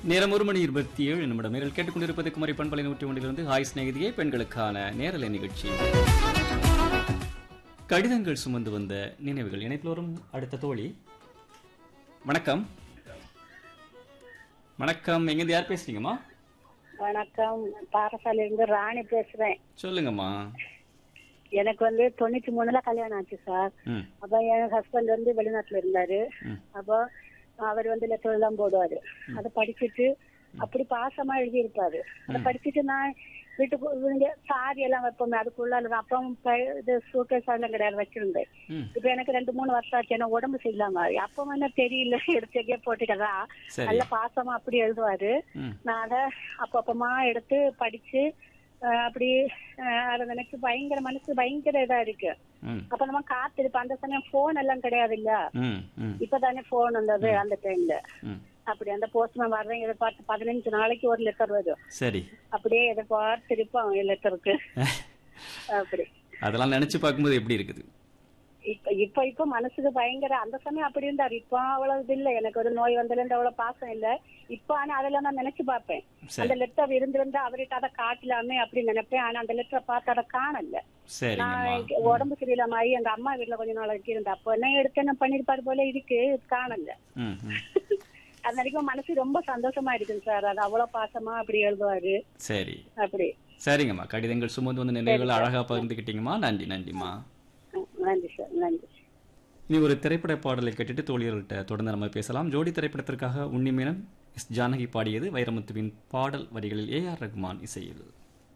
நேரம் ஒரு மணி இருபத்தி ஏழு நிமிடம் நேரில் கேட்டுக்கொண்டிருப்பது குமரி பண்பலை நூற்றி ஒன்றிலிருந்து ஹாய் சிநேகிதியே பெண்களுக்கான நேரலை நிகழ்ச்சி கடிதங்கள் சுமந்து வந்த நினைவுகள் இணைப்பில் வரும் அடுத்த தோழி வணக்கம் வணக்கம் எங்கேருந்து யார் பேசுறீங்கம்மா வணக்கம் பாரசாலையில இருந்து ராணி பேசுறேன் சொல்லுங்கம்மா எனக்கு வந்து தொண்ணூத்தி மூணுல கல்யாணம் ஆச்சு சார் ம் அப்ப என் ஹஸ்பண்ட் வந்து வெளிநாட்டுல இருந்தாரு ம். அப்போ அவர் வந்து லெட்டர் எல்லாம் போடுவாரு அதை படிச்சுட்டு அப்படி பாசமா எழுதி இருப்பாரு அதை படிச்சுட்டு நான் வீட்டுக்கு இவங்க சாரி எல்லாம் வைப்போமே அதுக்குள்ள அப்பம் இது சூட்கேஸ் எல்லாம் கிடையாது வச்சிருந்தேன் ம் இப்ப எனக்கு ரெண்டு மூணு வருஷம் ஆச்சு எனக்கு உடம்பு சரியில்லாம அப்ப என்ன தெரியல எடுத்து எங்கேயோ போட்டுக்கதா சரி நல்ல பாசமா அப்படி எழுதுவாரு ம் நான் அதை அப்பப்பமா எடுத்து படிச்சு அஹ் அப்படி அஹ் அதை நினைச்சு பயங்கர மனசு பயங்கர இதா இருக்கு ம் அப்ப நம்ம காத்திருப்போம் அந்த சமயம் போன் எல்லாம் கிடையாது இல்ல ம் ம் இப்பதானே போன் வந்தது அந்த டைம்ல ம் அப்படி அந்த போஸ்ட்மேன் வர்றேன் எதிர்பார்த்து பதினஞ்சு நாளைக்கு ஒரு லெட்டர் வரும் சரி அப்படியே எதிர்பார்த்து இருப்போம் லெட்டருக்கு அப்படி அதெல்லாம் நினைச்சு பார்க்கும்போது எப்படி இருக்குது இப்ப இப்ப இப்ப மனசுக்கு பயங்கர அந்த சமயம் அப்படி இருந்தாரு இப்ப அவ்வளவு இது இல்ல எனக்கு ஒரு நோய் வந்ததுல அவ்வளவு பாசம் இல்ல இப்ப ஆனா அதெல்லாம் நான் நினைச்சு பார்ப்பேன் சரி அந்த லெட்டர் இருந்திருந்தா அவர்கிட்ட அதை காட்டலாமே அப்படின்னு நினைப்பேன் ஆனா அந்த லெட்டரை பார்த்து அதை காணல சரிங்கம்மா நான் உடம்பு சரியில்லாம ஆகி எங்க அம்மா வீட்டுல கொஞ்ச நாளைக்கு இருந்தேன் அப்ப என்ன எடுத்து என்ன பண்ணிருப்பாரு போல இருக்கு காணல ம் ம் அது வரைக்கும் மனசு ரொம்ப சந்தோஷமா இருக்குங்க சார் அது அவ்வளவு பாசமா அப்படி எழுதுவாரு சரி அப்படி சரிங்கம்மா கடிதங்கள் சுமந்து வந்த நினைவுகளை அழகா பகிர்ந்துக்கிட்டீங்கம்மா நன்றி நன்றிம்மா அஹ் நன்றி சார் நன்றி நீ ஒரு திரைப்பட பாடலை கேட்டுட்டு தோழியர்கள்ட்ட தொடர்ந்து நம்ம பேசலாம் ஜோடி திரைப்படத்திற்காக உன்னிமேனன் எஸ் ஜானகி பாடியது வைரமுத்துவின் பாடல் வரிகளில் ஏ ஆர் ரகுமான் இசையில்